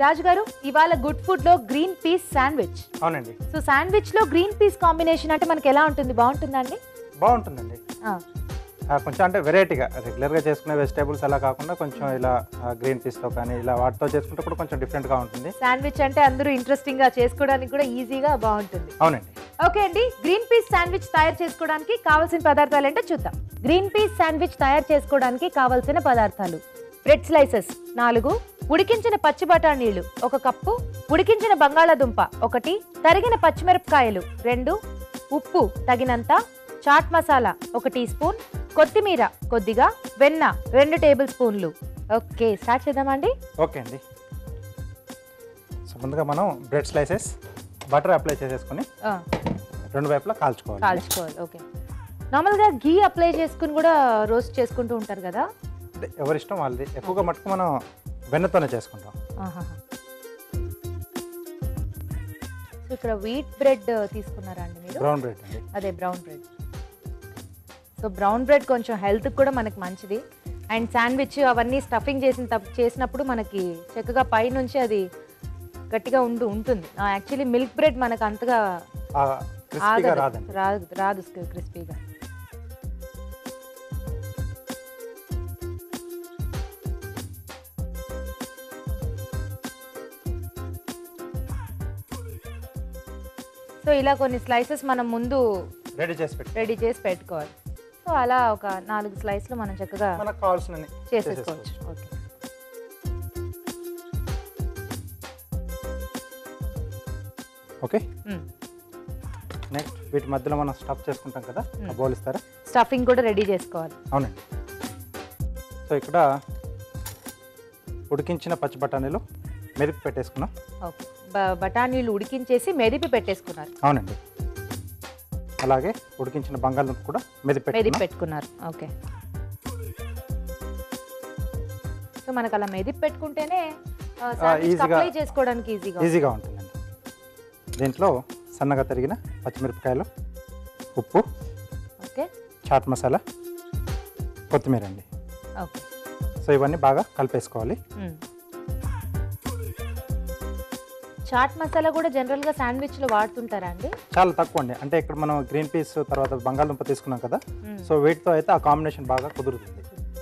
రాజు గారు ఇవాళ good food లో గ్రీన్ పీస్ శాండ్విచ్ అవునండి సో శాండ్విచ్ లో గ్రీన్ పీస్ కాంబినేషన్ అంటే మనకి ఎలా ఉంటుంది బాగుంటుందండి బాగుంటుందండి ఆ, ఆ, కొంచెం అంటే వెరైటీగా రెగ్యులర్గా చేసుకునే వెజిటేబుల్స్ అలా కాకుండా కొంచెం ఇలా గ్రీన్ పీస్తో కానీ ఇలా వాటితో చేసుకుంటే కూడా కొంచెం డిఫరెంట్గా ఉంటుంది శాండ్విచ్ అంటే అందరూ ఇంట్రెస్టింగ్ గా చేసుకోవడానికి కూడా ఈజీగా బాగుంటుంది అవునండి ఓకే అండి గ్రీన్ పీస్ శాండ్విచ్ తయారు చేసుకోవడానికి కావాల్సిన పదార్థాలు ఏంటో చూద్దాం గ్రీన్ పీస్ శాండ్విచ్ తయారు చేసుకోవడానికి కావాల్సిన పదార్థాలు బ్రెడ్ స్లైసెస్ నాలుగు ఉడికించిన పచ్చి బఠానీలు ఒక కప్పు ఉడికించిన బంగాళాదుంప ఒకటి తరిగిన పచ్చిమిరపకాయలు రెండు ఉప్పు తగినంత చాట్ మసాలా ఒక టీ స్పూన్ కొత్తిమీర కొద్దిగా వెన్న రెండు టేబుల్ స్పూన్లు ఓకే స్టార్ట్ చేద్దామండి ఓకే అండి సో ముందుగా మనం బ్రెడ్ స్లైసెస్ బటర్ అప్లై చేసేసుకొని ఆ, రెండు వైపులా కాల్చుకోవాలి కాల్చుకోవాలి ఓకే నార్మల్గా గీ అప్లై చేసుకుని కూడా రోస్ట్ చేసుకుంటూ ఉంటారు కదా అంటే ఎవరి ఇష్టం వాళ్ళది ఎక్కువగా మటుకు మనం వెన్నతోనే చేసుకుంటాం ఆహాహా. సో ఇక్కడ వీట్ బ్రెడ్ తీసుకున్నారా అండి మీరు బ్రౌన్ బ్రెడ్ అండి అదే brown bread so brown bread కొంచెం హెల్త్కి కూడా మనకి మంచిది అండ్ శాండ్విచ్ అవన్నీ స్టఫింగ్ చేసిన తప్- చేసినప్పుడు మనకి చక్కగా పైనుంచి అది గట్టిగా ఉండు ఉంటుంది యాక్చువల్లీ మిల్క్ బ్రెడ్ మనకు అంతగా ఆ, క్రిస్పీగా ఆగదు. రాదండి రాదు రాదు క్రిస్పీగా సో ఇలా కొన్ని స్లైసెస్ మనం ముందు రెడీ చేసి పెట్టి రెడీ చేసి పెట్టుకోవాలి సో అలా ఒక నాలుగు స్లైస్లు మనం చక్కగా మనకు కావాల్సిన చేసేసుకోవచ్చు ఓకే ఓకే నెక్స్ట్ వీటి మధ్యలో మనం స్టఫ్ చేసుకుంటాం కదా ఆ బౌల్ ఇస్తారా స్టఫింగ్ కూడా రెడీ చేసుకోవాలి అవునండి సో ఇక్కడ ఉడికించిన పచ్చి బఠానీలు మెరుపు పెట్టేసుకున్నాం ఓకే బ- బఠానీలు ఉడికించేసి మెదిపి పెట్టేసుకున్నారు అవునండి అలాగే ఉడికించిన బంగాళదుంప కూడా మెదిపి మెదిపి పెట్టుకున్నాం పెట్టుకున్నారు ఓకే సో మనకు అలా మెదిపి పెట్టుకుంటేనే ఈజీగా- అప్లై చేసుకోవడానికి ఈజీగా ఈజీగా ఉంటుందండి దీంట్లో సన్నగా తరిగిన పచ్చిమిరపకాయలు ఉప్పు ఓకే చాట్ మసాలా కొత్తిమీర అండి ఓకే సో ఇవన్నీ బాగా కలిపేసుకోవాలి మ్మ్. చాట్ మసాలా కూడా జనరల్గా శాండ్విచ్లో వాడుతుంటారా అండి చాలా తక్కువ అండి అంటే ఇక్కడ మనం గ్రీన్ పీస్ తర్వాత బంగాళదుంప తీసుకున్నాం కదా మ్మ్. సో వీటితో అయితే ఆ కాంబినేషన్ బాగా కుదురుతుంది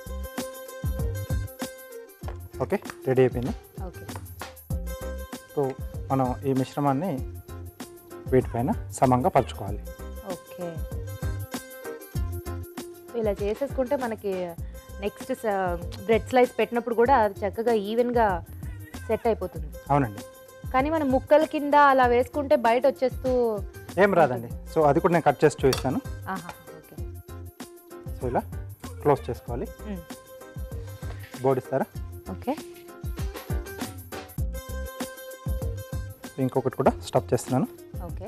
ఓకే రెడీ అయిపోయింది ఓకే సో మనం ఈ మిశ్రమాన్ని వీటిపైన సమంగా పరుచుకోవాలి ఓకే ఇలా చేసేసుకుంటే మనకి నెక్స్ట్ బ్రెడ్ స్లైస్ పెట్టినప్పుడు కూడా అది చక్కగా ఈవెన్గా సెట్ అయిపోతుంది అవునండి కానీ మనం ముక్కల కింద అలా వేసుకుంటే బయట వచ్చేస్తూ ఏం రాదండి సో అది కూడా నేను కట్ చేసి చూపిస్తాను ఆహా ఓకే సో ఇలా క్లోజ్ చేసుకోవాలి మ్మ్. బోర్డు ఇస్తారా ఓకే ఇంకొకటి కూడా స్టఫ్ చేస్తున్నాను ఓకే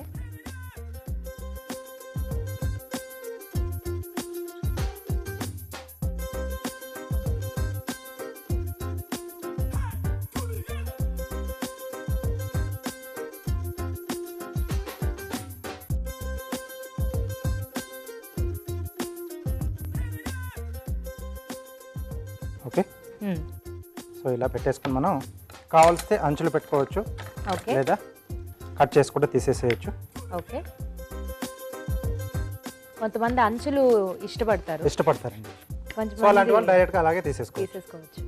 ఓకే మ్మ్. సో ఇలా పెట్టేసుకుని మనం కావాల్సితే అంచులు పెట్టుకోవచ్చు ఓకే లేదా కట్ చేసి కూడా తీసేసేయచ్చు ఓకే కొంతమంది అంచులు ఇష్టపడతారు ఇష్టపడతారండి కొంచెం సో అలాంటి వాళ్ళు డైరెక్ట్గా అలాగే తీసేసుకోవచ్చు తీసేసుకోవచ్చు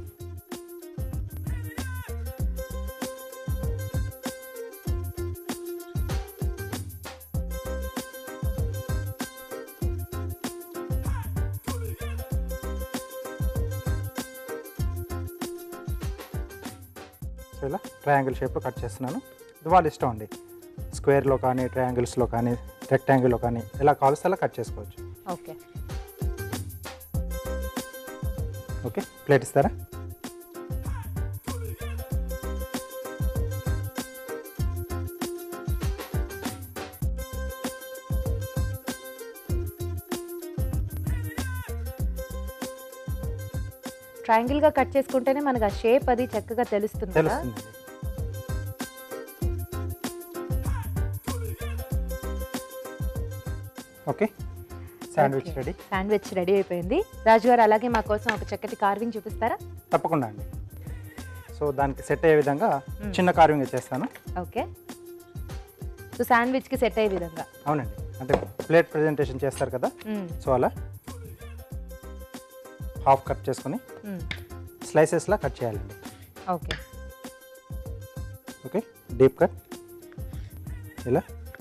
సో ఇలా ట్రయాంగిల్ షేప్లో కట్ చేస్తున్నాను ఇది వాళ్ళ ఇష్టం అండి స్క్వేర్లో కానీ ట్రయాంగిల్స్లో కానీ రెక్టాంగిల్లో కానీ ఎలా కావాల్సి అలా కట్ చేసుకోవచ్చు ఓకే ఓకే ప్లేట్ ఇస్తారా ట్రయాంగిల్ గా కట్ చేసుకుంటేనే మనకు ఆ షేప్ అది చక్కగా తెలుస్తుంది కదా తెలుస్తుందండి okay sandwich Okay. Ready sandwich ready అయిపోయింది రాజు గారు అలాగే మా కోసం ఒక చక్కటి కార్వింగ్ చూపిస్తారా తప్పకుండా అండి సో సో దానికి సెట్ అయ్యే విధంగా చిన్న కార్వింగ్ చేస్తాను ఓకే సో శాండ్విచ్కి సెట్ అయ్యే విధంగా అవునండి అంటే ప్లేట్ ప్రజెంటేషన్ చేస్తారు కదా మ్మ్. సో అలా హాఫ్ కట్ చేసుకొని మ్మ్. స్లైసెస్లా కట్ చేయాలండి ఓకే ఓకే డీప్ కట్ ఇలా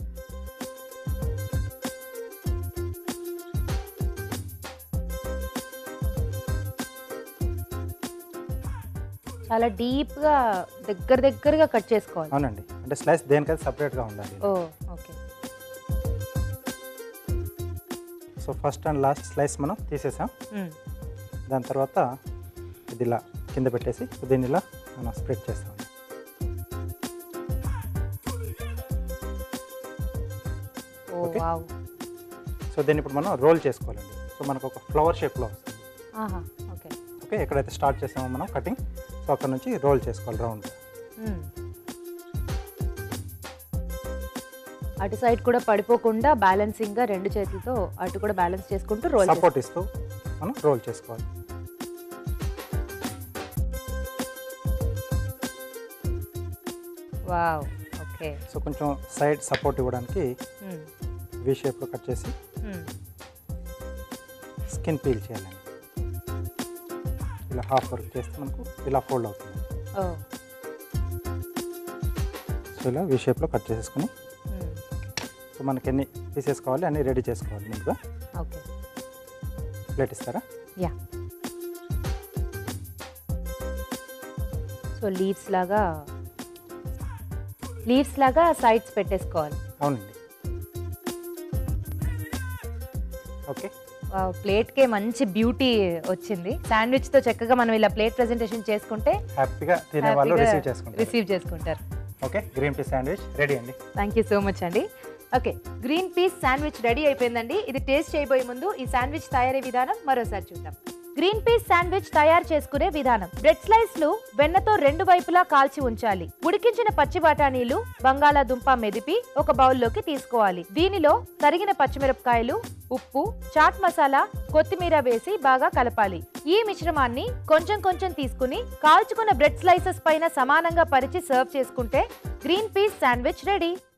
చాలా డీప్గా దగ్గర దగ్గరగా కట్ చేసుకోవాలి అవునండి అంటే స్లైస్ దేనికైతే సపరేట్గా ఉండాలి ఓ okay so first and last slice మనం తీసేసాం మ్మ్. దాని తర్వాత ఇది ఇలా కింద పెట్టేసి దీన్ని ఇలా మనం స్ప్రెడ్ చేస్తాం ఓ ఓకే. వావ్ సో దీన్ని ఇప్పుడు మనం రోల్ చేసుకోవాలండి సో మనకు ఒక ఫ్లవర్ షేప్లో వస్తుంది ఆహా ఓకే ఓకే ఎక్కడైతే స్టార్ట్ చేసామో మనం కటింగ్ సో అక్కడ నుంచి రోల్ చేసుకోవాలి రౌండ్ మ్మ్. అటు సైడ్ కూడా పడిపోకుండా బ్యాలెన్సింగ్గా రెండు చేతులతో అటు కూడా బ్యాలెన్స్ చేసుకుంటూ రోల్ సపోర్ట్ ఇస్తూ మనం రోల్ చేసుకోవాలి వావ్ ఓకే సో కొంచెం సైడ్ సపోర్ట్ ఇవ్వడానికి మ్మ్. వి షేప్లో కట్ చేసి మ్మ్. స్కిన్ పీల్ చేయాలండి ఇలా హాఫ్ వర్క్ చేస్తే మనకు ఇలా ఫోల్డ్ అవుతుంది ఓ సో ఇలా వి షేప్లో కట్ చేసేసుకుని మ్మ్. సో మనకి ఎన్ని పీసెస్ కావాలి అన్ని రెడీ చేసుకోవాలి ముందుగా ఓకే ప్లేట్ ఇస్తారా యా సో లీవ్స్ లాగా లీవ్స్ లాగా సైడ్స్ పెట్టేసుకోవాలి అవునండి ఓకే ప్లేట్కే మంచి బ్యూటీ వచ్చింది శాండ్విచ్తో చక్కగా మనం ఇలా ప్లేట్ ప్రెజెంటేషన్ చేసుకుంటే హ్యాపీగా తినే వాళ్ళు రిసీవ్ చేసుకుంటారు రిసీవ్ చేసుకుంటారు okay green pea sandwich ready అండి థ్యాంక్ యూ సో మచ్ అండి okay green peas sandwich ready అయిపోయిందండి ఇది టేస్ట్ చేయబోయే ముందు ఈ శాండ్విచ్ తయారీ విధానం మరోసారి చూద్దాం గ్రీన్ పీస్ శాండ్విచ్ తయారు చేసుకునే విధానం బ్రెడ్ స్లైస్లు వెన్నతో రెండు వైపులా కాల్చి ఉంచాలి ఉడికించిన పచ్చి బఠానీలు బంగాళాదుంప మెదిపి ఒక బౌల్లోకి తీసుకోవాలి దీనిలో తరిగిన పచ్చిమిరపకాయలు ఉప్పు చాట్ మసాలా కొత్తిమీర వేసి బాగా కలపాలి ఈ మిశ్రమాన్ని కొంచెం కొంచెం తీసుకుని కాల్చుకున్న బ్రెడ్ స్లైసెస్ పైన సమానంగా పరిచి సర్వ్ చేసుకుంటే గ్రీన్ పీస్ శాండ్విచ్ రెడీ